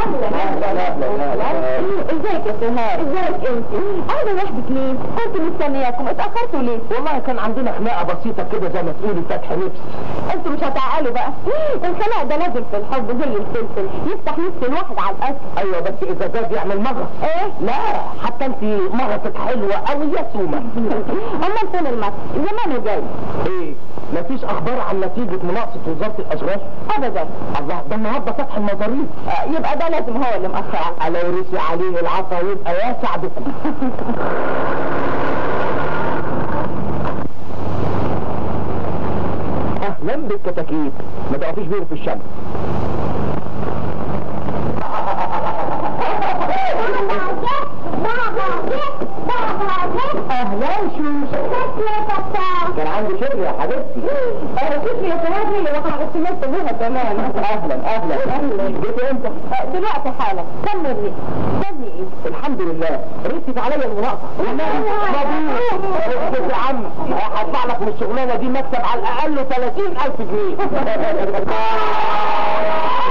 اهلا أهلا، أهلا، أهلا. ازيك يا سهاد ازيك انت انا لوحدك ليه كنت مستنياكم اتاخرتوا ليه والله كان عندنا خناقه بسيطه كده زي ما تقولي فتح نفس انتوا مش هتعقلوا بقى الخناق ده لازم في الحب زي الفلفل يفتح نفس الواحد على الاكل ايوه بس اذا زاد يعمل مغص ايه لا حتى انت مغصك حلوه قوي يا سومه امال فين المكس زمانه جاي ايه مفيش اخبار عن نتيجه مناقصه وزاره الاشغال ابدا الله ده النهارده فتح المزاريط آه، يبقى ده لازم هو اللي مأخر لو رسي عليه العصا يبقى واسع بكم اهلا بالكتاكيت ما تقفيش بيهم في الشمس اهلا شوش كان عندي شغل يا حبيبتي انا كنت يا سهاد اللي وقع اغتملت بها كمان اهلا اهلا أهلاً. جيت امتى آه، دلوقتي حالا استنى الريق استني ايه الحمد لله ريتك عليا المناقصه مبروك يا عم هطلع لك من الشغلانه دي مكسب على الاقل 30000 جنيه